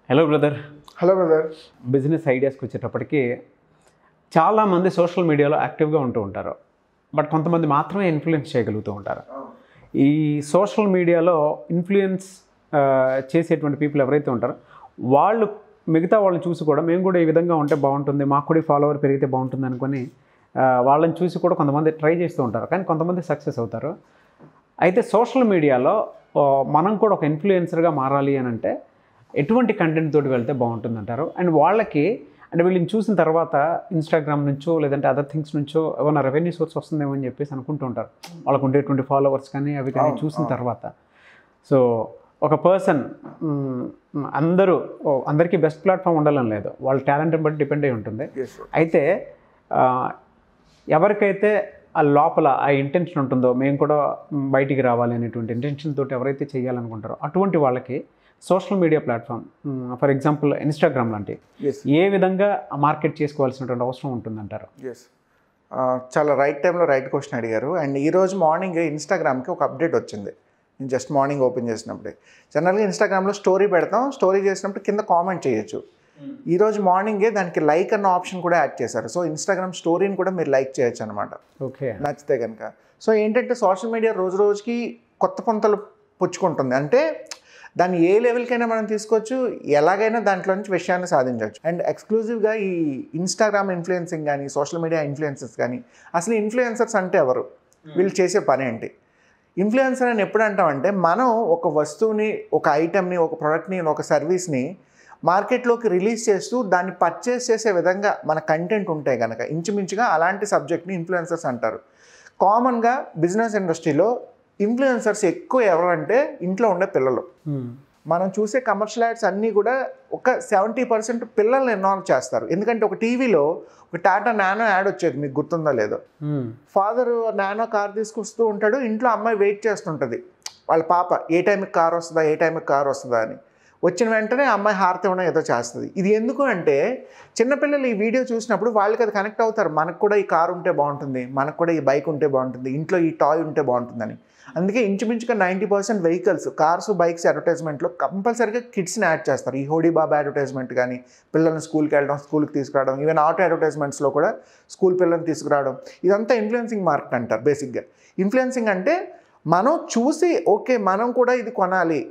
Hello brother hello brother business ఐడియాస్కి వచ్చేటప్పటికి చాలామంది సోషల్ మీడియాలో యాక్టివ్గా ఉంటూ ఉంటారు బట్ కొంతమంది మాత్రమే ఇన్ఫ్లుయెన్స్ చేయగలుగుతూ ఉంటారు ఈ సోషల్ మీడియాలో ఇన్ఫ్లుయెన్స్ చేసేటువంటి పీపుల్ ఎవరైతే ఉంటారో వాళ్ళు మిగతా వాళ్ళని చూసి కూడా మేము కూడా ఈ విధంగా ఉంటే బాగుంటుంది మాకు కూడా ఫాలోవర్ పెరిగితే బాగుంటుంది అనుకొని ఆ, వాళ్ళని చూసి కూడా కొంతమంది ట్రై చేస్తూ ఉంటారు కానీ కొంతమంది సక్సెస్ అవుతారు అయితే సోషల్ మీడియాలో ఆ, మనం కూడా ఒక ఇన్ఫ్లుయెన్సర్గా మారాలి అని అంటే ఎటువంటి కంటెంట్ తోటి వెళ్తే బాగుంటుంది అంటారు అండ్ వాళ్ళకి అంటే వీళ్ళని చూసిన తర్వాత ఇన్స్టాగ్రామ్ నుంచో లేదంటే అదర్ థింగ్స్ నుంచో ఏమైనా రెవెన్యూ సోర్స్ వస్తుందేమో అని చెప్పేసి అనుకుంటూ ఉంటారు వాళ్ళకు ఉండేటువంటి ఫాలోవర్స్ కానీ అవి కానీ అవును, చూసిన అవును. తర్వాత సో ఒక పర్సన్ అందరూ ఓ, అందరికీ బెస్ట్ ప్లాట్ఫామ్ ఉండాలని లేదు వాళ్ళ టాలెంట్ని బట్టి డిపెండ్ అయి ఉంటుంది ఎస్ అయితే ఆ, ఎవరికైతే ఆ లోపల ఆ ఇంటెన్షన్ ఉంటుందో మేము కూడా మ్, బయటికి రావాలి అనేటువంటి ఇంటెన్షన్ తోటి ఎవరైతే చేయాలనుకుంటారో అటువంటి వాళ్ళకి social media platform for example Instagram లాంటి ఎస్ ఏ విధంగా మార్కెట్ చేసుకోవాల్సినటువంటి అవసరం ఉంటుందంటారు ఎస్ చాలా రైట్ టైంలో రైట్ క్వశ్చన్ అడిగారు అండ్ ఈరోజు మార్నింగ్ ఇన్స్టాగ్రామ్కి ఒక అప్డేట్ వచ్చింది నేను జస్ట్ మార్నింగ్ ఓపెన్ చేసినప్పుడే జనరల్గా ఇన్స్టాగ్రామ్లో స్టోరీ పెడతాం స్టోరీ చేసినప్పుడు కింద కామెంట్ చేయొచ్చు ఈరోజు మార్నింగే దానికి లైక్ అన్న ఆప్షన్ కూడా యాడ్ చేశారు సో ఇన్స్టాగ్రామ్ స్టోరీని కూడా మీరు లైక్ చేయొచ్చు అనమాట ఓకే నచ్చితే కనుక సో ఏంటంటే సోషల్ మీడియా రోజు రోజుకి కొత్త పొంతలు పుచ్చుకుంటుంది అంటే దాన్ని ఏ లెవెల్కైనా మనం తీసుకోవచ్చు ఎలాగైనా దాంట్లో నుంచి విషయాన్ని సాధించవచ్చు అండ్ ఎక్స్క్లూజివ్గా ఈ ఇన్స్టాగ్రామ్ ఇన్ఫ్లుయెన్సింగ్ కానీ సోషల్ మీడియా ఇన్ఫ్లుయెన్సర్స్ కానీ అసలు ఇన్ఫ్లుయెన్సర్స్ అంటే ఎవరు వీళ్ళు చేసే పని ఏంటి ఇన్ఫ్లుయెన్సర్ అని ఎప్పుడు అంటామంటే మనం ఒక వస్తువుని ఒక ఐటెంని ఒక ప్రోడక్ట్ని ఒక సర్వీస్ని మార్కెట్లోకి రిలీజ్ చేస్తూ దాన్ని పర్చేస్ చేసే విధంగా మన కంటెంట్ ఉంటే కనుక ఇంచుమించుగా అలాంటి సబ్జెక్ట్ని ఇన్ఫ్లుయెన్సర్స్ అంటారు కామన్గా బిజినెస్ ఇండస్ట్రీలో ఇన్ఫ్లుయెన్సర్స్ ఎక్కువ ఎవరంటే ఇంట్లో ఉండే పిల్లలు మనం చూసే కమర్షియల్ యాడ్స్ అన్నీ కూడా ఒక సెవెంటీ పర్సెంట్ పిల్లల్ని ఇన్వాల్వ్ చేస్తారు ఎందుకంటే ఒక టీవీలో ఒక టాటా నానో యాడ్ వచ్చేది మీకు గుర్తుందో లేదో ఫాదర్ నానో కార్ తీసుకొస్తూ ఉంటాడు ఇంట్లో అమ్మాయి వెయిట్ చేస్తుంటుంది వాళ్ళ పాప ఏ టైంకి కార్ వస్తుందా ఏ టైంకి కార్ వస్తుందా అని వచ్చిన వెంటనే అమ్మాయి హారతి ఇవ్వడం ఏదో చేస్తుంది ఇది ఎందుకు అంటే చిన్నపిల్లలు ఈ వీడియో చూసినప్పుడు వాళ్ళకి అది కనెక్ట్ అవుతారు మనకు కూడా ఈ కార్ ఉంటే బాగుంటుంది మనకు కూడా ఈ బైక్ ఉంటే బాగుంటుంది ఇంట్లో ఈ టాయ్ ఉంటే బాగుంటుందని అందుకే ఇంచుమించుగా ninety percent vehicles cars bikes అడ్వర్టైజ్మెంట్లో కంపల్సరీగా కిడ్స్ని యాడ్ చేస్తారు ఈ హోడీ బాబా అడ్వర్టైజ్మెంట్ కానీ పిల్లల్ని స్కూల్కి వెళ్ళడం స్కూల్కి తీసుకురావడం ఈవెన్ ఆటో అడ్వర్టైజ్మెంట్స్లో కూడా స్కూల్ పిల్లల్ని తీసుకురావడం ఇదంతా ఇన్ఫ్లుయెన్సింగ్ మార్కెట్ అంటారు బేసిక్గా ఇన్ఫ్లుయెన్సింగ్ అంటే మనం చూసి ఓకే మనం కూడా ఇది కొనాలి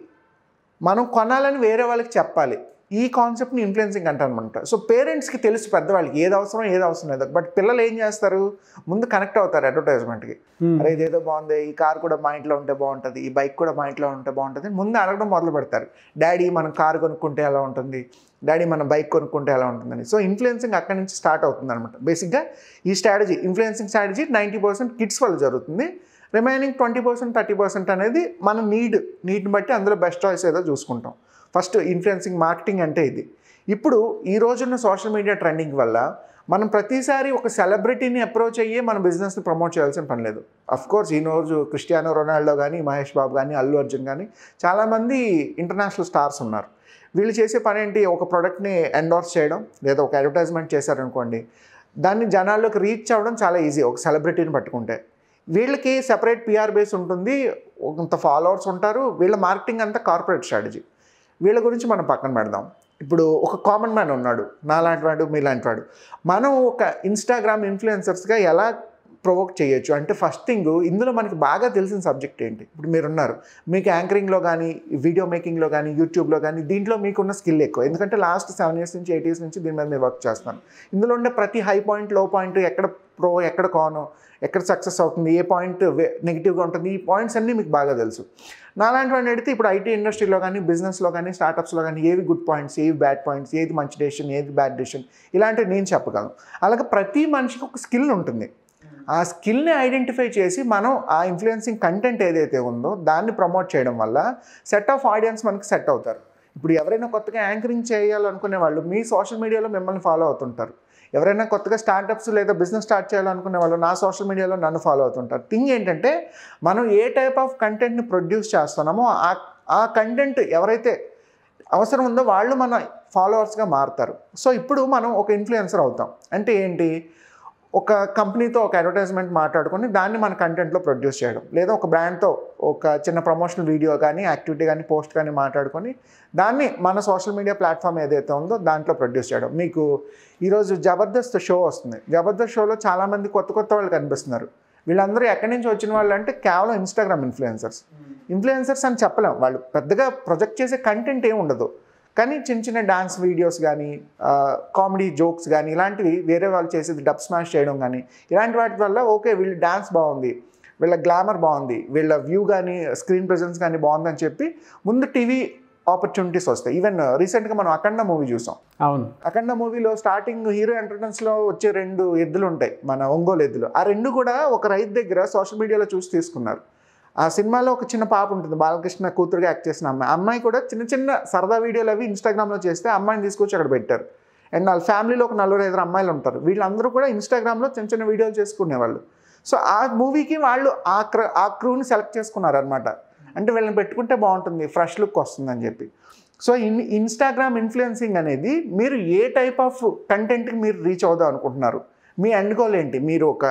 మనం కొనాలని వేరే వాళ్ళకి చెప్పాలి ఈ కాన్సెప్ట్ని ఇన్ఫ్లుయెన్సింగ్ అంటారు అనమాట సో పేరెంట్స్కి తెలుసు పెద్దవాళ్ళకి ఏది అవసరం ఏది అవసరం లేదు బట్ పిల్లలు ఏం చేస్తారు ముందు కనెక్ట్ అవుతారు అడ్వర్టైజ్మెంట్కి అరే ఇదేదో బాగుంది ఈ కార్ కూడా మా ఇంట్లో ఉంటే బాగుంటుంది ఈ బైక్ కూడా మా ఇంట్లో ఉంటే బాగుంటుంది ముందు అడగడం మొదలు పెడతారు డాడీ మనం కార్ కొనుక్కుంటే ఎలా ఉంటుంది డాడీ మనం బైక్ కొనుక్కుంటే ఎలా ఉంటుందని సో ఇన్ఫ్లుయెన్సింగ్ అక్కడి నుంచి స్టార్ట్ అవుతుంది అనమాట బేసిక్గా ఈ strategy influencing strategy ninety percent kids వల్ల జరుగుతుంది remaining twenty percent thirty percent అనేది మన నీడ్ నీడ్ని బట్టి అందులో బెస్ట్ చాయిస్ ఏదో చూసుకుంటాం ఫస్ట్ ఇన్ఫ్లుయెన్సింగ్ మార్కెటింగ్ అంటే ఇది ఇప్పుడు ఈ రోజున్న సోషల్ మీడియా ట్రెండింగ్ వల్ల మనం ప్రతిసారి ఒక సెలబ్రిటీని అప్రోచ్ అయ్యి మన బిజినెస్ని ప్రమోట్ చేయాల్సిన పని లేదు అఫ్ కోర్స్ ఈ రోజు క్రిస్టియానో రొనాల్డో కానీ మహేష్ బాబు కానీ అల్లు అర్జున్ కానీ చాలామంది ఇంటర్నేషనల్ స్టార్స్ ఉన్నారు వీళ్ళు చేసే పని ఏంటి ఒక ప్రోడక్ట్ని ఎండోర్స్ చేయడం లేదా ఒక అడ్వర్టైజ్మెంట్ చేశారనుకోండి దాన్ని జనాల్లోకి రీచ్ అవ్వడం చాలా ఈజీ ఒక సెలబ్రిటీని పట్టుకుంటే వీళ్ళకి సెపరేట్ పిఆర్ బేస్ ఉంటుంది కొంత ఫాలోవర్స్ ఉంటారు వీళ్ళ మార్కెటింగ్ అంతా కార్పొరేట్ స్ట్రాటజీ వీళ్ళ గురించి మనం పక్కన పెడదాం ఇప్పుడు ఒక కామన్ మ్యాన్ ఉన్నాడు నాలాంటి వాడు మీలాంటి వాడు మనం ఒక ఇన్స్టాగ్రామ్ ఇన్ఫ్లుయెన్సర్స్గా ఎలా ప్రొవోక్ చేయొచ్చు అంటే ఫస్ట్ థింగ్ ఇందులో మనకి బాగా తెలిసిన సబ్జెక్ట్ ఏంటి ఇప్పుడు మీరున్నారు మీకు యాంకరింగ్లో కానీ వీడియో మేకింగ్లో కానీ యూట్యూబ్లో కానీ దీంట్లో మీకున్న స్కిల్ ఎక్కువ ఎందుకంటే లాస్ట్ సెవెన్ ఇయర్స్ నుంచి ఎయిట్ ఇయర్స్ నుంచి దీని మీద మీరు వర్క్ చేస్తాను ఇందులో ఉండే ప్రతి హై పాయింట్ లో పాయింట్ ఎక్కడ ప్రో ఎక్కడ కాను ఎక్కడ సక్సెస్ అవుతుంది ఏ పాయింట్ నెగిటివ్గా ఉంటుంది ఈ పాయింట్స్ అన్నీ మీకు బాగా తెలుసు నాలాంటి వాడిని అడిగితే ఇప్పుడు ఐటీ ఇండస్ట్రీలో కానీ బిజినెస్లో కానీ స్టార్టప్స్లో కానీ ఏవి గుడ్ పాయింట్స్ ఏవి బ్యాడ్ పాయింట్స్ ఏది మంచి డెసిషన్ ఏది బ్యాడ్ డెసిషన్ ఇలాంటివి నేను చెప్పగలను అలాగే ప్రతి మనిషికి ఒక స్కిల్ ఉంటుంది ఆ స్కిల్ని ఐడెంటిఫై చేసి మనం ఆ ఇన్ఫ్లుయెన్సింగ్ కంటెంట్ ఏదైతే ఉందో దాన్ని ప్రమోట్ చేయడం వల్ల సెట్ ఆఫ్ ఆడియన్స్ మనకి సెట్ అవుతారు ఇప్పుడు ఎవరైనా కొత్తగా యాంకరింగ్ చేయాలనుకునే వాళ్ళు మీ సోషల్ మీడియాలో మిమ్మల్ని ఫాలో అవుతుంటారు ఎవరైనా కొత్తగా స్టార్టప్స్ లేదా బిజినెస్ స్టార్ట్ చేయాలనుకునే వాళ్ళు నా సోషల్ మీడియాలో నన్ను ఫాలో అవుతుంటారు థింగ్ ఏంటంటే మనం ఏ టైప్ ఆఫ్ కంటెంట్ని ప్రొడ్యూస్ చేస్తున్నామో ఆ ఆ కంటెంట్ ఎవరైతే అవసరం ఉందో వాళ్ళు మన ఫాలోవర్స్గా మారుతారు సో ఇప్పుడు మనం ఒక ఇన్ఫ్లుయెన్సర్ అవుతాం అంటే ఏంటి ఒక కంపెనీతో ఒక అడ్వర్టైజ్మెంట్ మాట్లాడుకొని దాన్ని మన కంటెంట్లో ప్రొడ్యూస్ చేయడం లేదా ఒక బ్రాండ్తో ఒక చిన్న ప్రమోషనల్ వీడియో కానీ యాక్టివిటీ కానీ పోస్ట్ కానీ మాట్లాడుకొని దాన్ని మన సోషల్ మీడియా ప్లాట్ఫామ్ ఏదైతే ఉందో దాంట్లో ప్రొడ్యూస్ చేయడం మీకు ఈరోజు జబర్దస్త్ షో వస్తుంది జబర్దస్త్ షోలో చాలామంది కొత్త కొత్త వాళ్ళు కనిపిస్తున్నారు వీళ్ళందరూ ఎక్కడి నుంచి వచ్చిన వాళ్ళు అంటే కేవలం ఇన్స్టాగ్రామ్ ఇన్ఫ్లుయెన్సర్స్ ఇన్ఫ్లుయెన్సర్స్ అని చెప్పలేం వాళ్ళు పెద్దగా ప్రొజెక్ట్ చేసే కంటెంట్ ఏమి ఉండదు కానీ చిన్న చిన్న డాన్స్ వీడియోస్ కానీ కామెడీ జోక్స్ కానీ ఇలాంటివి వేరే వాళ్ళు చేసేది డబ్ స్మాష్ చేయడం కానీ ఇలాంటి వాటి వల్ల ఓకే వీళ్ళు డాన్స్ బాగుంది వీళ్ళ గ్లామర్ బాగుంది వీళ్ళ వ్యూ కానీ స్క్రీన్ ప్రెజెన్స్ కానీ బాగుందని చెప్పి ముందు టీవీ ఆపర్చునిటీస్ వస్తాయి ఈవెన్ రీసెంట్గా మనం అఖండ మూవీ చూసాం అవును అఖండ మూవీలో స్టార్టింగ్ హీరో ఎంట్రటెన్స్లో వచ్చే రెండు ఎద్దులు ఉంటాయి మన ఒంగోలు ఎద్దులు ఆ రెండు కూడా ఒక రైతు దగ్గర సోషల్ మీడియాలో చూసి తీసుకున్నారు ఆ సినిమాలో ఒక చిన్న పాప ఉంటుంది బాలకృష్ణ కూతురుగా యాక్ట్ చేసిన అమ్మాయి అమ్మాయి కూడా చిన్న చిన్న సరదా వీడియోలు అవి ఇన్స్టాగ్రామ్లో చేస్తే అమ్మాయిని తీసుకొచ్చి అక్కడ పెట్టారు అండ్ వాళ్ళ ఫ్యామిలీలో ఒక నలుగురు ఐదు అమ్మాయిలు ఉంటారు వీళ్ళందరూ కూడా ఇన్స్టాగ్రామ్లో చిన్న చిన్న వీడియోలు చేసుకునేవాళ్ళు సో ఆ మూవీకి వాళ్ళు ఆ క్ర ఆ క్రూని సెలెక్ట్ చేసుకున్నారు అనమాట అంటే వీళ్ళని పెట్టుకుంటే బాగుంటుంది ఫ్రెష్ లుక్ వస్తుందని చెప్పి సో ఇన్ ఇన్స్టాగ్రామ్ ఇన్ఫ్లుయెన్సింగ్ అనేది మీరు ఏ టైప్ ఆఫ్ కంటెంట్కి మీరు రీచ్ అవుదాం అనుకుంటున్నారు మీ ఎండ్ గోల్ ఏంటి మీరు ఒక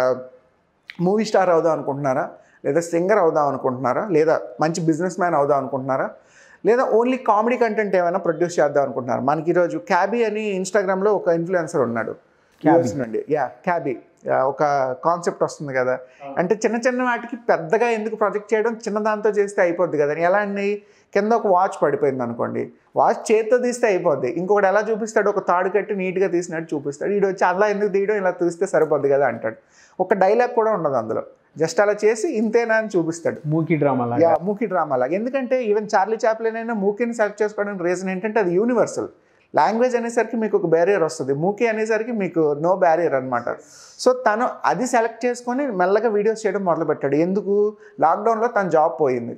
మూవీ స్టార్ అవుదాం అనుకుంటున్నారా లేదా సింగర్ అవుదాం అనుకుంటున్నారా లేదా మంచి బిజినెస్ మ్యాన్ అవుదాం అనుకుంటున్నారా లేదా ఓన్లీ కామెడీ కంటెంట్ ఏమైనా ప్రొడ్యూస్ చేద్దాం అనుకుంటున్నారు మనకి ఈరోజు క్యాబీ అని ఇన్స్టాగ్రామ్లో ఒక ఇన్ఫ్లుయెన్సర్ ఉన్నాడు క్యాబీ. US నుండి యా క్యాబీ ఒక కాన్సెప్ట్ వస్తుంది కదా అంటే చిన్న చిన్న వాటికి పెద్దగా ఎందుకు ప్రొజెక్ట్ చేయడం చిన్న దాంతో చేస్తే అయిపోద్ది కదా ఎలా అండి కింద ఒక వాచ్ పడిపోయింది అనుకోండి వాచ్ చేత్తో తీస్తే అయిపోద్ది ఇంకొకటి ఎలా చూపిస్తాడు ఒక తాడు కట్టి నీట్గా తీసినట్టు చూపిస్తాడు వీడు వచ్చి అలా ఎందుకు తీయడం ఇలా తీస్తే సరిపోద్ది కదా అంటాడు ఒక డైలాగ్ కూడా ఉండదు అందులో జస్ట్ అలా చేసి ఇంతేనా అని చూపిస్తాడు మూకీ డ్రామా లాగా యా మూకీ డ్రామా లాగా ఎందుకంటే ఈవెన్ చార్లీ చాప్లిన్ అయినా మూకీని సెలెక్ట్ చేసుకోవడానికి రీజన్ ఏంటంటే అది యూనివర్సల్ లాంగ్వేజ్ అనేసరికి మీకు ఒక బ్యారియర్ వస్తుంది మూకీ అనేసరికి మీకు నో బ్యారియర్ అనమాట సో తను అది సెలెక్ట్ చేసుకొని మెల్లగా వీడియోస్ చేయడం మొదలుపెట్టాడు ఎందుకు లాక్డౌన్లో తన జాబ్ పోయింది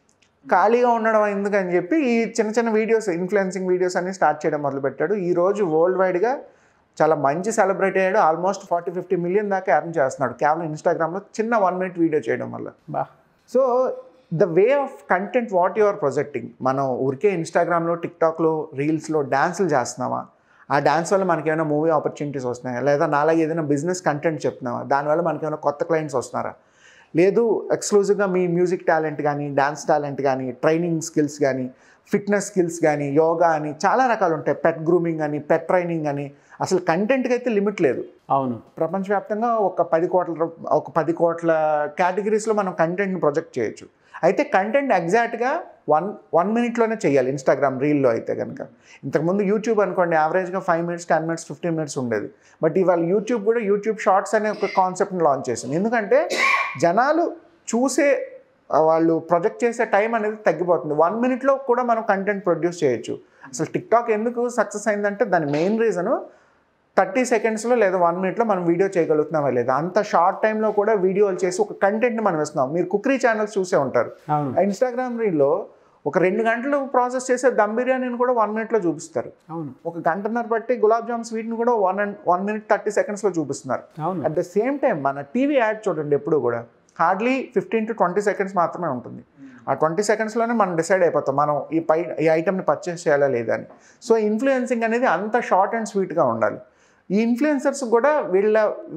ఖాళీగా ఉండడం ఎందుకని చెప్పి ఈ చిన్న చిన్న వీడియోస్ ఇన్ఫ్లుయెన్సింగ్ వీడియోస్ అన్ని స్టార్ట్ చేయడం మొదలుపెట్టాడు ఈ రోజు వరల్డ్ వైడ్గా చాలా మంచి సెలబ్రేట్ అయ్యాడు ఆల్మోస్ట్ ఫార్టీ ఫిఫ్టీ మిలియన్ దాకా ఎర్న్ చేస్తున్నాడు కేవలం ఇన్స్టాగ్రామ్లో చిన్న వన్ మినిట్ వీడియో చేయడం వల్ల బా so the way of content what you are projecting మనం ఊరికే ఇన్స్టాగ్రామ్లో టిక్టాక్లో రీల్స్లో డ్యాన్సులు చేస్తున్నామా ఆ డ్యాన్స్ వల్ల మనకి ఏమైనా మూవీ ఆపర్చునిటీస్ వస్తున్నాయా లేదా నాలాగే ఏదైనా బిజినెస్ కంటెంట్ చెప్తున్నావా దానివల్ల మనకి ఏమైనా కొత్త క్లయింట్స్ వస్తున్నారా లేదు ఎక్స్క్లూజివ్గా మీ మ్యూజిక్ టాలెంట్ కానీ డ్యాన్స్ టాలెంట్ కానీ ట్రైనింగ్ స్కిల్స్ కానీ ఫిట్నెస్ స్కిల్స్ కానీ యోగా అని చాలా రకాలు ఉంటాయి పెట్ గ్రూమింగ్ అని పెట్ ట్రైనింగ్ అని అసలు కంటెంట్కి అయితే లిమిట్ లేదు అవును ప్రపంచవ్యాప్తంగా ఒక పది కోట్ల రూ- ఒక పది కోట్ల కేటగిరీస్లో మనం కంటెంట్ని ప్రొజెక్ట్ చేయొచ్చు అయితే కంటెంట్ ఎగ్జాక్ట్గా వన్ వన్ మినిట్లోనే చేయాలి ఇన్స్టాగ్రామ్ రీల్లో అయితే కనుక ఇంతకుముందు యూట్యూబ్ అనుకోండి యావరేజ్గా five minutes ten minutes fifteen minutes ఉండేది బట్ ఇవాళ యూట్యూబ్ కూడా యూట్యూబ్ షార్ట్స్ అనే ఒక కాన్సెప్ట్ని లాంచ్ చేసింది ఎందుకంటే జనాలు చూసే ఆ, వాళ్ళు ప్రొజెక్ట్ చేసే టైం అనేది తగ్గిపోతుంది వన్ మినిట్లో కూడా మనం కంటెంట్ ప్రొడ్యూస్ చేయొచ్చు అసలు టిక్టాక్ ఎందుకు సక్సెస్ అయిందంటే దాని మెయిన్ రీజను థర్టీ సెకండ్స్లో లేదా వన్ మినిట్లో మనం వీడియో చేయగలుగుతున్నామా లేదా అంత షార్ట్ టైంలో కూడా వీడియోలు చేసి ఒక కంటెంట్ని మనం ఇస్తున్నాం మీరు కుకరీ ఛానల్స్ చూసే ఉంటారు అవును ఆ ఇన్స్టాగ్రామ్ రీల్లో ఒక రెండు గంటలు ప్రాసెస్ చేసే దమ్ బిర్యానీని కూడా వన్ మినిట్లో చూపిస్తారు అవును ఒక గంటన్నర బట్టి గులాబ్ జామ్ స్వీట్ని కూడా one and one minute thirty సెకండ్స్లో చూపిస్తున్నారు అవును అట్ ద సేమ్ టైం మన టీవీ యాడ్ చూడండి ఎప్పుడు కూడా hardly fifteen to twenty seconds మాత్రమే ఉంటుంది ఆ ట్వంటీ సెకండ్స్లోనే మనం డిసైడ్ అయిపోతాం మనం ఈ పై ఈ ఐటమ్ని పర్చేస్ చేయాలా లేదా అని సో ఇన్ఫ్లుయెన్సింగ్ అనేది అంత షార్ట్ అండ్ స్వీట్గా ఉండాలి ఈ ఇన్ఫ్లుయెన్సర్స్ కూడా వీళ్ళ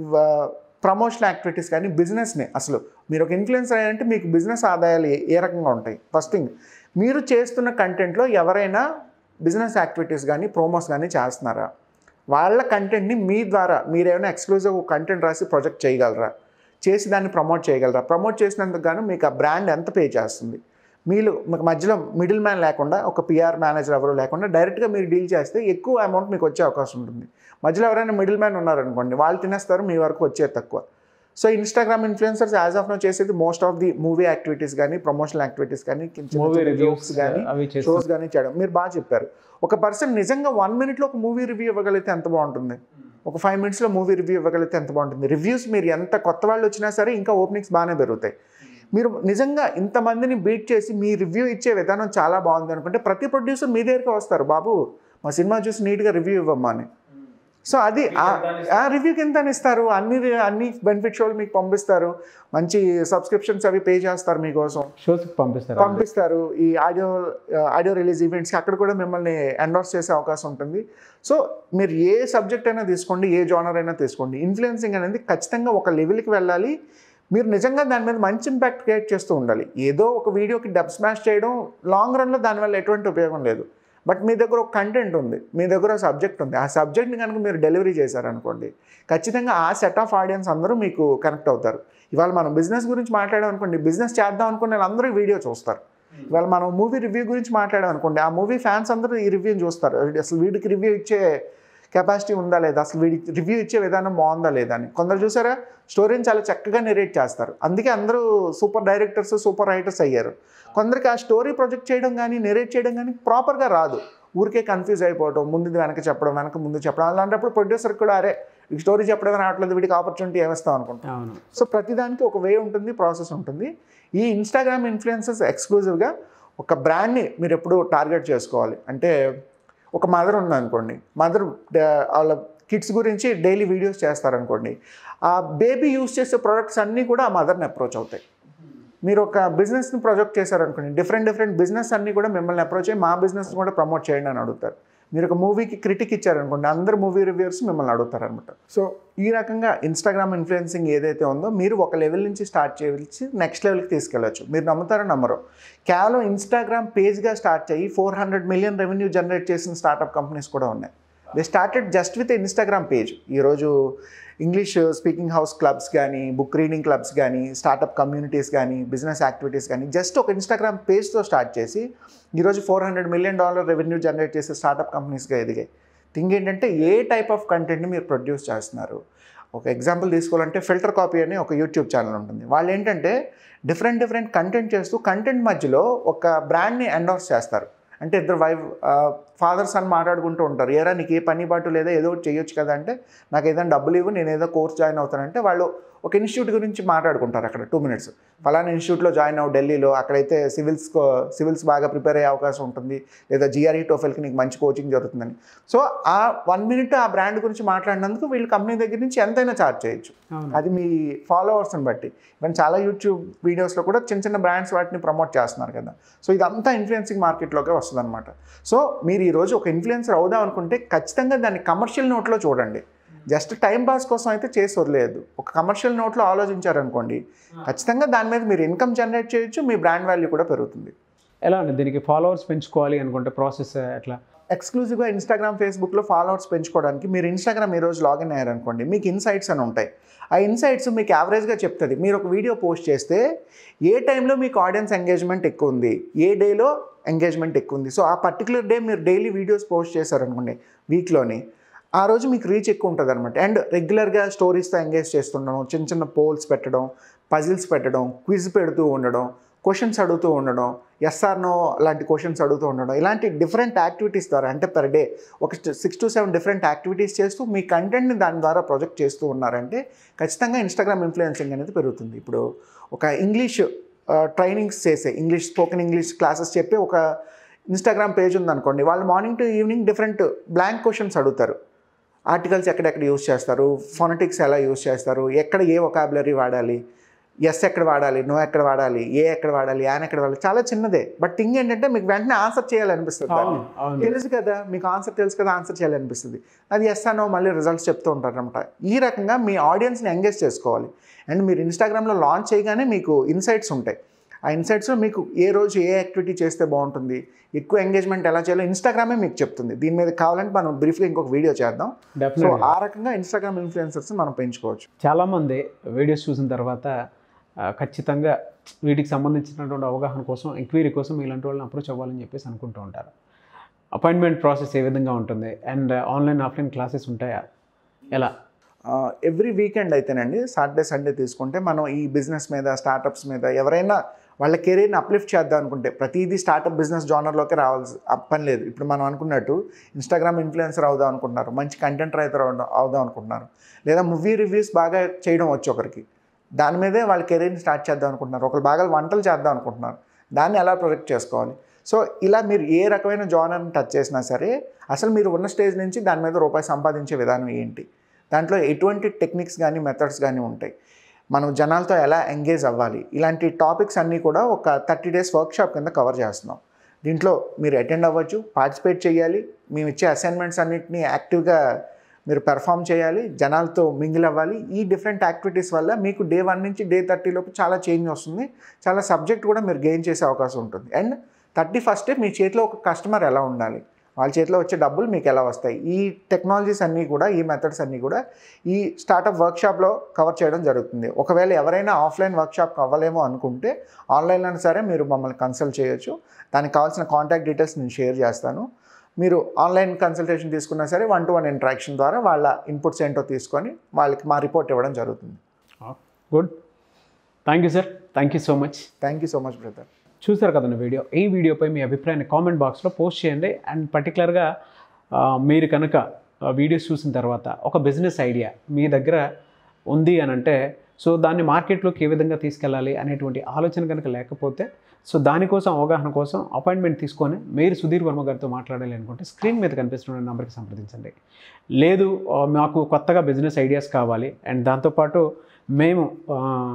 ప్రమోషనల్ యాక్టివిటీస్ కానీ బిజినెస్ని అసలు మీరు ఒక ఇన్ఫ్లుయెన్సర్ అయ్యారంటే మీకు బిజినెస్ ఆదాయాలు ఏ- ఏ రకంగా ఉంటాయి ఫస్ట్ థింగ్ మీరు చేస్తున్న కంటెంట్లో ఎవరైనా బిజినెస్ యాక్టివిటీస్ కానీ ప్రోమోస్ కానీ చేస్తున్నారా వాళ్ళ కంటెంట్ని మీ ద్వారా మీరేమైనా ఎక్స్క్లూజివ్ కంటెంట్ రాసి ప్రొజెక్ట్ చేయగలరా చేసి దాన్ని ప్రమోట్ చేయగలరా ప్రమోట్ చేసినందుకు గాను మీకు ఆ బ్రాండ్ ఎంత పే చేస్తుంది మీరు మీకు మధ్యలో మిడిల్ మ్యాన్ లేకుండా ఒక పిఆర్ మేనేజర్ ఎవరు లేకుండా డైరెక్ట్గా మీరు డీల్ చేస్తే ఎక్కువ అమౌంట్ మీకు వచ్చే అవకాశం ఉంటుంది మధ్యలో ఎవరైనా మిడిల్ మ్యాన్ ఉన్నారనుకోండి వాళ్ళు తినేస్తారు మీ వరకు వచ్చేది తక్కువ so Instagram influencers as of now చేసేది most of the movie activities కానీ ప్రమోషనల్ యాక్టివిటీస్ కానీ మూవీ రివ్యూస్ జోక్స్ కానీ అవి చేస్తూ షోస్ కానీ చేయడం మీరు బాగా చెప్పారు ఒక పర్సన్ నిజంగా వన్ మినిట్లో ఒక మూవీ రివ్యూ ఇవ్వగలిగితే ఎంత బాగుంటుంది ఒక ఫైవ్ మినిట్స్లో మూవీ రివ్యూ ఇవ్వగలిగితే ఎంత బాగుంటుంది రివ్యూస్ మీరు ఎంత కొత్త వాళ్ళు వచ్చినా సరే ఇంకా ఓపెనింగ్స్ బాగానే పెరుగుతాయి మీరు నిజంగా ఇంతమందిని బీట్ చేసి మీ రివ్యూ ఇచ్చే విధానం చాలా బాగుంది అనుకుంటే ప్రతి ప్రొడ్యూసర్ మీ దగ్గరికి వస్తారు బాబు మా సినిమా చూసి నీట్గా రివ్యూ ఇవ్వమ్మా అని సో అది ఆ రివ్యూకి ఎంత అని ఇస్తారు అన్ని అన్ని బెనిఫిట్ షోలు మీకు పంపిస్తారు మంచి సబ్స్క్రిప్షన్స్ అవి పే చేస్తారు మీకోసం షోస్కి పంపిస్తారు పంపిస్తారు ఈ ఆడియో ఆడియో రిలీజ్ ఈవెంట్స్కి అక్కడ కూడా మిమ్మల్ని ఎండోర్స్ చేసే అవకాశం ఉంటుంది సో మీరు ఏ సబ్జెక్ట్ అయినా తీసుకోండి ఏ జానర్ అయినా తీసుకోండి ఇన్ఫ్లుయెన్సింగ్ అనేది ఖచ్చితంగా ఒక లెవెల్కి వెళ్ళాలి మీరు నిజంగా దాని మీద మంచి ఇంపాక్ట్ క్రియేట్ చేస్తూ ఉండాలి ఏదో ఒక వీడియోకి డబ్ స్మాష్ చేయడం లాంగ్ రన్లో దానివల్ల ఎటువంటి ఉపయోగం లేదు బట్ మీ దగ్గర ఒక కంటెంట్ ఉంది మీ దగ్గర ఒక సబ్జెక్ట్ ఉంది ఆ సబ్జెక్ట్ని కనుక మీరు డెలివరీ చేశారనుకోండి ఖచ్చితంగా ఆ సెట్ ఆఫ్ ఆడియన్స్ అందరూ మీకు కనెక్ట్ అవుతారు ఇవాళ మనం బిజినెస్ గురించి మాట్లాడాం అనుకోండి బిజినెస్ చేద్దాం అనుకునే వాళ్ళందరూ ఈ వీడియో చూస్తారు ఇవాళ మనం మూవీ రివ్యూ గురించి మాట్లాడాం అనుకోండి ఆ మూవీ ఫ్యాన్స్ అందరూ ఈ రివ్యూని చూస్తారు అసలు వీడికి రివ్యూ ఇచ్చే కెపాసిటీ ఉందా లేదా అసలు వీడికి రివ్యూ ఇచ్చే విధానం బాగుందా లేదా అని కొందరు చూసారా స్టోరీని చాలా చక్కగా నెరేట్ చేస్తారు అందుకే అందరూ సూపర్ డైరెక్టర్స్ సూపర్ రైటర్స్ అయ్యారు కొందరికి ఆ స్టోరీ ప్రొజెక్ట్ చేయడం కానీ నెరేట్ చేయడం కానీ ప్రాపర్గా రాదు ఊరికే కన్ఫ్యూజ్ అయిపోవడం ముందు వెనక చెప్పడం వెనక ముందు చెప్పడం అలాంటప్పుడు ప్రొడ్యూసర్ కూడా అరే ఈ స్టోరీ చెప్పడం రావట్లేదు వీడికి ఆపర్చునిటీ ఏమిస్తాం అనుకుంటాం అవును సో ప్రతిదానికి ఒక వే ఉంటుంది ప్రాసెస్ ఉంటుంది ఈ ఇన్స్టాగ్రామ్ ఇన్ఫ్లుయెన్సెస్ ఎక్స్క్లూజివ్గా ఒక బ్రాండ్ని మీరు ఎప్పుడు టార్గెట్ చేసుకోవాలి అంటే ఒక మదర్ ఉందనుకోండి మదర్ వాళ్ళ కిడ్స్ గురించి డైలీ వీడియోస్ చేస్తారనుకోండి ఆ బేబీ యూస్ చేసే ప్రొడక్ట్స్ అన్నీ కూడా ఆ మదర్ని అప్రోచ్ అవుతాయి మీరు ఒక బిజినెస్ని ప్రొజెక్ట్ చేశారనుకోండి డిఫరెంట్ డిఫరెంట్ బిజినెస్ అన్నీ కూడా మిమ్మల్ని అప్రోచ్ అయ్యి మా బిజినెస్ కూడా ప్రమోట్ చేయండి అని అడుగుతారు మీరు ఒక మూవీకి క్రిటిక్ ఇచ్చారనుకోండి అందరు మూవీ రివ్యూర్స్ మిమ్మల్ని అడుగుతారు అనమాట సో ఈ రకంగా ఇన్స్టాగ్రామ్ ఇన్ఫ్లుయెన్సింగ్ ఏదైతే ఉందో మీరు ఒక లెవెల్ నుంచి స్టార్ట్ చేసి నెక్స్ట్ లెవెల్కి తీసుకెళ్ళచ్చు మీరు నమ్ముతారో నమ్మరు కేవలం ఇన్స్టాగ్రామ్ పేజ్గా స్టార్ట్ చేయి four hundred million revenue generate చేసిన స్టార్టప్ కంపెనీస్ కూడా ఉన్నాయి they started just with Instagram page ఈరోజు ఇంగ్లీష్ స్పీకింగ్ హౌస్ క్లబ్స్ కానీ బుక్ రీడింగ్ క్లబ్స్ కానీ స్టార్టప్ కమ్యూనిటీస్ కానీ బిజినెస్ యాక్టివిటీస్ కానీ జస్ట్ ఒక ఇన్స్టాగ్రామ్ పేజ్తో స్టార్ట్ చేసి ఈరోజు four hundred million dollar revenue generate చేసే స్టార్టప్ కంపెనీస్గా ఎదిగాయి థింగ్ ఏంటంటే ఏ టైప్ ఆఫ్ కంటెంట్ని మీరు ప్రొడ్యూస్ చేస్తున్నారు ఒక ఎగ్జాంపుల్ తీసుకోవాలంటే ఫిల్టర్ కాపీ అని ఒక యూట్యూబ్ ఛానల్ ఉంటుంది వాళ్ళు ఏంటంటే డిఫరెంట్ డిఫరెంట్ కంటెంట్ చేస్తూ కంటెంట్ మధ్యలో ఒక బ్రాండ్ని ఎండోర్స్ చేస్తారు అంటే ఇద్దరు వైఫ్ ఫాదర్స్ అని మాట్లాడుకుంటూ ఉంటారు ఏరా నీకు ఏ పని బాటు లేదా ఏదో ఒకటి చేయొచ్చు కదా అంటే నాకు ఏదైనా డబ్బులు ఇవ్వు నేను ఏదో కోర్స్ జాయిన్ అవుతానంటే వాళ్ళు ఒక ఇన్స్టిట్యూట్ గురించి మాట్లాడుకుంటారు అక్కడ టూ మినిట్స్ ఫలానా ఇన్స్టిట్యూట్లో జాయిన్ అవ్వు ఢిల్లీలో అక్కడైతే సివిల్స్ సివిల్స్ బాగా ప్రిపేర్ అయ్యే అవకాశం ఉంటుంది లేదా జిఆర్ఈ టోఫెల్కి నీకు మంచి కోచింగ్ జరుగుతుందని సో ఆ వన్ మినిట్ ఆ బ్రాండ్ గురించి మాట్లాడినందుకు వీళ్ళు కంపెనీ దగ్గర నుంచి ఎంతైనా ఛార్జ్ చేయొచ్చు అవును అది మీ ఫాలోవర్స్ని బట్టి ఈవెన్ చాలా యూట్యూబ్ వీడియోస్లో కూడా చిన్న చిన్న బ్రాండ్స్ వాటిని ప్రమోట్ చేస్తున్నారు కదా సో ఇదంతా ఇన్ఫ్లుయెన్సింగ్ మార్కెట్లోకే వస్తుంది అనమాట సో మీరు ఈరోజు ఒక ఇన్ఫ్లుయెన్సర్ అవుదాం అనుకుంటే ఖచ్చితంగా దాన్ని కమర్షియల్ నోట్లో చూడండి జస్ట్ టైం పాస్ కోసం అయితే చేసి వదిలేదు ఒక కమర్షియల్ నోట్లో ఆలోచించారనుకోండి ఖచ్చితంగా దాని మీద మీరు ఇన్కమ్ జనరేట్ చేయొచ్చు మీ బ్రాండ్ వాల్యూ కూడా పెరుగుతుంది ఎలా అండి దీనికి ఫాలోవర్స్ పెంచుకోవాలి అనుకుంటే ప్రాసెస్ ఎట్లా ఎక్స్క్లూజివ్గా ఇన్స్టాగ్రామ్ ఫేస్బుక్లో ఫాలోవర్స్ పెంచుకోవడానికి మీరు ఇన్స్టాగ్రామ్ ఈ రోజు లాగిన్ అయ్యారనుకోండి మీకు ఇన్సైట్స్ అని ఉంటాయి ఆ ఇన్సైట్స్ మీకు యావరేజ్గా చెప్తుంది మీరు ఒక వీడియో పోస్ట్ చేస్తే ఏ టైంలో మీకు ఆడియన్స్ ఎంగేజ్మెంట్ ఎక్కువ ఉంది ఏ డేలో ఎంగేజ్మెంట్ ఎక్కువ ఉంది సో ఆ పర్టికులర్ డే మీరు డైలీ వీడియోస్ పోస్ట్ చేశారనుకోండి వీక్లోని ఆ రోజు మీకు రీచ్ ఎక్కువ ఉంటుంది అనమాట అండ్ రెగ్యులర్గా స్టోరీస్తో ఎంగేజ్ చేస్తుండడం చిన్న చిన్న పోల్స్ పెట్టడం పజిల్స్ పెట్టడం క్విజ్ పెడుతూ ఉండడం క్వశ్చన్స్ అడుగుతూ ఉండడం ఎస్ఆర్ నో లాంటి క్వశ్చన్స్ అడుగుతూ ఉండడం ఇలాంటి డిఫరెంట్ యాక్టివిటీస్ ద్వారా అంటే పర్ డే ఒక six to seven different activities చేస్తూ మీ కంటెంట్ని దాని ద్వారా ప్రొజెక్ట్ చేస్తూ ఉన్నారంటే ఖచ్చితంగా ఇన్స్టాగ్రామ్ ఇన్ఫ్లుయెన్సింగ్ అనేది పెరుగుతుంది ఇప్పుడు ఒక ఇంగ్లీష్ ట్రైనింగ్స్ చేసే ఇంగ్లీష్ స్పోకెన్ ఇంగ్లీష్ క్లాసెస్ చెప్పి ఒక ఇన్స్టాగ్రామ్ పేజ్ ఉందనుకోండి వాళ్ళు morning to evening different blank questions అడుగుతారు ఆర్టికల్స్ ఎక్కడెక్కడ యూస్ చేస్తారు ఫొనటిక్స్ ఎలా యూస్ చేస్తారు ఎక్కడ ఏ ఒకాబులరీ వాడాలి ఎస్ ఎక్కడ వాడాలి నో ఎక్కడ వాడాలి ఏ ఎక్కడ వాడాలి యాన్ ఎక్కడ వాడాలి చాలా చిన్నదే బట్ థింగ్ ఏంటంటే మీకు వెంటనే ఆన్సర్ చేయాలనిపిస్తుంది దాన్ని. అవును అవును తెలుసు కదా మీకు ఆన్సర్ తెలుసు కదా ఆన్సర్ చేయాలనిపిస్తుంది అది ఎస్ అనో మళ్ళీ రిజల్ట్స్ చెప్తూ ఉంటారు అనమాట ఈ రకంగా మీ ఆడియన్స్ని ఎంగేజ్ చేసుకోవాలి అండ్ మీరు ఇన్స్టాగ్రామ్లో లాంచ్ చేయగానే మీకు ఇన్సైట్స్ ఉంటాయి ఆ ఇన్సైట్స్లో మీకు ఏ రోజు ఏ యాక్టివిటీ చేస్తే బాగుంటుంది ఎక్కువ ఎంగేజ్మెంట్ ఎలా చేయాలో ఇన్స్టాగ్రామే మీకు చెప్తుంది దీని మీద కావాలంటే మనం బ్రీఫ్గా ఇంకొక వీడియో చేద్దాం సో డెఫినెట్ ఆ రకంగా ఇన్స్టాగ్రామ్ ఇన్ఫ్లుయెన్సర్స్ మనం పెంచుకోవచ్చు చాలామంది వీడియోస్ చూసిన తర్వాత ఆ, ఖచ్చితంగా వీటికి సంబంధించినటువంటి అవగాహన కోసం ఎంక్వైరీ కోసం ఇలాంటి వాళ్ళని అప్రోచ్ అవ్వాలని చెప్పేసి అనుకుంటూ ఉంటారు అపాయింట్మెంట్ ప్రాసెస్ ఏ విధంగా ఉంటుంది అండ్ ఆన్లైన్ ఆఫ్లైన్ క్లాసెస్ ఉంటాయా ఎలా ఎవ్రీ వీకెండ్ అయితేనండి సాటర్డే సండే తీసుకుంటే మనం ఈ బిజినెస్ మీద స్టార్టప్స్ మీద ఎవరైనా వాళ్ళ కెరీర్ని అప్లిఫ్ట్ చేద్దాం అనుకుంటే ప్రతిదీ స్టార్టప్ బిజినెస్ జానర్లోకి రావాల్సి ఆ పని లేదు ఇప్పుడు మనం అనుకున్నట్టు ఇన్స్టాగ్రామ్ ఇన్ఫ్లుయెన్సర్ అవుదాం అనుకుంటున్నారు మంచి కంటెంట్ రైటర్ అవుదాం అనుకుంటున్నారు లేదా మూవీ రివ్యూస్ బాగా చేయడం వచ్చు ఒకరికి దాని మీదే వాళ్ళ కెరీర్ని స్టార్ట్ చేద్దాం అనుకుంటున్నారు ఒకరు బాగా వంటలు చేద్దాం అనుకుంటున్నారు దాన్ని ఎలా ప్రొజెక్ట్ చేసుకోవాలి సో ఇలా మీరు ఏ రకమైన జానర్ని టచ్ చేసినా సరే అసలు మీరు ఉన్న స్టేజ్ నుంచి దాని మీద రూపాయి సంపాదించే విధానం ఏంటి దాంట్లో ఎటువంటి టెక్నిక్స్ కానీ మెథడ్స్ కానీ ఉంటాయి మనం జనాలతో ఎలా ఎంగేజ్ అవ్వాలి ఇలాంటి టాపిక్స్ అన్నీ కూడా ఒక థర్టీ డేస్ వర్క్షాప్ కింద కవర్ చేస్తున్నాం దీంట్లో మీరు అటెండ్ అవ్వచ్చు పార్టిసిపేట్ చేయాలి మేము ఇచ్చే అసైన్మెంట్స్ అన్నింటినీ యాక్టివ్గా మీరు పెర్ఫామ్ చేయాలి జనాలతో మింగిల్ అవ్వాలి ఈ డిఫరెంట్ యాక్టివిటీస్ వల్ల మీకు డే వన్ నుంచి డే థర్టీ లోపు చాలా చేంజ్ వస్తుంది చాలా సబ్జెక్ట్ కూడా మీరు గెయిన్ చేసే అవకాశం ఉంటుంది అండ్ థర్టీ ఫస్టే మీ చేతిలో ఒక కస్టమర్ ఎలా ఉండాలి వాళ్ళ చేతిలో వచ్చే డబ్బులు మీకు ఎలా వస్తాయి ఈ టెక్నాలజీస్ అన్నీ కూడా ఈ మెథడ్స్ అన్నీ కూడా ఈ స్టార్టప్ వర్క్షాప్లో కవర్ చేయడం జరుగుతుంది ఒకవేళ ఎవరైనా ఆఫ్లైన్ వర్క్షాప్ అవ్వలేమో అనుకుంటే ఆన్లైన్లో సరే మీరు మమ్మల్ని కన్సల్ట్ చేయొచ్చు దానికి కావాల్సిన కాంటాక్ట్ డీటెయిల్స్ నేను షేర్ చేస్తాను మీరు ఆన్లైన్ కన్సల్టేషన్ తీసుకున్నా సరే వన్ టు వన్ ఇంటరాక్షన్ ద్వారా వాళ్ళ ఇన్పుట్స్ ఏంటో తీసుకొని వాళ్ళకి మా రిపోర్ట్ ఇవ్వడం జరుగుతుంది good thank you sir thank you so much thank you so much brother చూసారు కదండి వీడియో ఈ వీడియోపై మీ అభిప్రాయాన్ని కామెంట్ బాక్స్లో పోస్ట్ చేయండి అండ్ పర్టికులర్గా మీరు కనుక వీడియోస్ చూసిన తర్వాత ఒక బిజినెస్ ఐడియా మీ దగ్గర ఉంది అని అంటే సో దాన్ని మార్కెట్లోకి ఏ విధంగా తీసుకెళ్ళాలి అనేటువంటి ఆలోచన కనుక లేకపోతే సో దానికోసం అవగాహన కోసం అపాయింట్మెంట్ తీసుకొని మీరు సుధీర్ వర్మ గారితో మాట్లాడాలి అనుకుంటే స్క్రీన్ మీద కనిపిస్తున్న నెంబర్కి సంప్రదించండి లేదు ఆ, మాకు కొత్తగా బిజినెస్ ఐడియాస్ కావాలి అండ్ దాంతోపాటు మేము ఆ,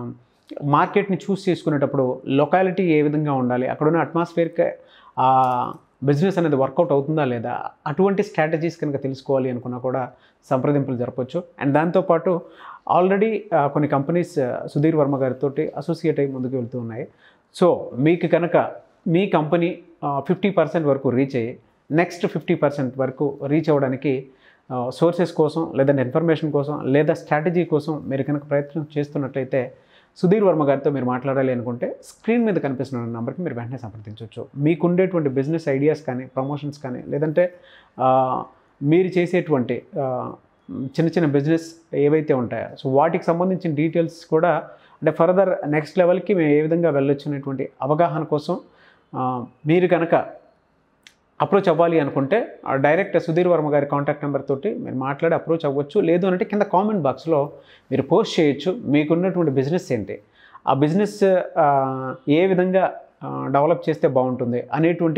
మార్కెట్ని చూస్ చేసుకునేటప్పుడు లొకాలిటీ ఏ విధంగా ఉండాలి అక్కడున్న అట్మాస్ఫియర్కి ఆ బిజినెస్ అనేది వర్కౌట్ అవుతుందా లేదా అటువంటి స్ట్రాటజీస్ కనుక తెలుసుకోవాలి అనుకున్నా కూడా సంప్రదింపులు జరపవచ్చు అండ్ దాంతోపాటు ఆల్రెడీ కొన్ని కంపెనీస్ సుధీర్ వర్మ గారితో అసోసియేట్ అయ్యి ముందుకు వెళ్తూ ఉన్నాయి సో మీకు కనుక మీ కంపెనీ ఫిఫ్టీ పర్సెంట్ వరకు రీచ్ అయ్యి నెక్స్ట్ ఫిఫ్టీ పర్సెంట్ వరకు రీచ్ అవ్వడానికి సోర్సెస్ కోసం లేదా ఇన్ఫర్మేషన్ కోసం లేదా స్ట్రాటజీ కోసం మీరు కనుక ప్రయత్నం చేస్తున్నట్లయితే సుధీర్ వర్మ గారితో మీరు మాట్లాడాలి అనుకుంటే స్క్రీన్ మీద కనిపిస్తున్న నెంబర్కి మీరు వెంటనే సంప్రదించవచ్చు మీకు ఉండేటువంటి బిజినెస్ ఐడియాస్ కానీ ప్రమోషన్స్ కానీ లేదంటే ఆ, మీరు చేసేటువంటి ఆ, చిన్న చిన్న బిజినెస్ ఏవైతే ఉంటాయో సో వాటికి సంబంధించిన డీటెయిల్స్ కూడా అంటే ఫర్దర్ నెక్స్ట్ లెవెల్కి మేము ఏ విధంగా వెళ్ళొచ్చు అనేటువంటి అవగాహన కోసం ఆ, మీరు కనుక అప్రోచ్ అవ్వాలి అనుకుంటే ఆ డైరెక్ట్ సుధీర్ వర్మ గారి కాంటాక్ట్ నెంబర్ తోటి మీరు మాట్లాడి అప్రోచ్ అవ్వచ్చు లేదు అంటే కింద కామెంట్ బాక్స్లో మీరు పోస్ట్ చేయొచ్చు మీకున్నటువంటి బిజినెస్ ఏంటి ఆ బిజినెస్ ఆ, ఏ విధంగా డెవలప్ చేస్తే బాగుంటుంది అనేటువంటి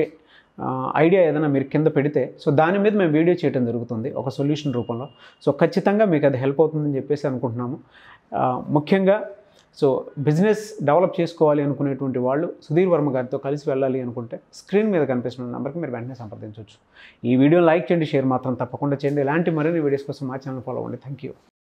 ఐడియా ఏదైనా మీరు కింద పెడితే సో దాని మీద మేము వీడియో చేయడం జరుగుతుంది ఒక సొల్యూషన్ రూపంలో సో ఖచ్చితంగా మీకు అది హెల్ప్ అవుతుందని చెప్పేసి అనుకుంటున్నాము ఆ, ముఖ్యంగా సో బిజినెస్ డెవలప్ చేసుకోవాలి అనుకునేటువంటి వాళ్ళు సుధీర్ వర్మ గారితో కలిసి వెళ్ళాలి అనుకుంటే స్క్రీన్ మీద కనిపిస్తున్న నెంబర్కి మీరు వెంటనే సంప్రదించవచ్చు ఈ వీడియో లైక్ చేయండి షేర్ మాత్రం తప్పకుండా చేయండి ఇలాంటి మరిన్ని వీడియోస్ కోసం మా ఛానల్ ఫాలో అవ్వండి థ్యాంక్ యూ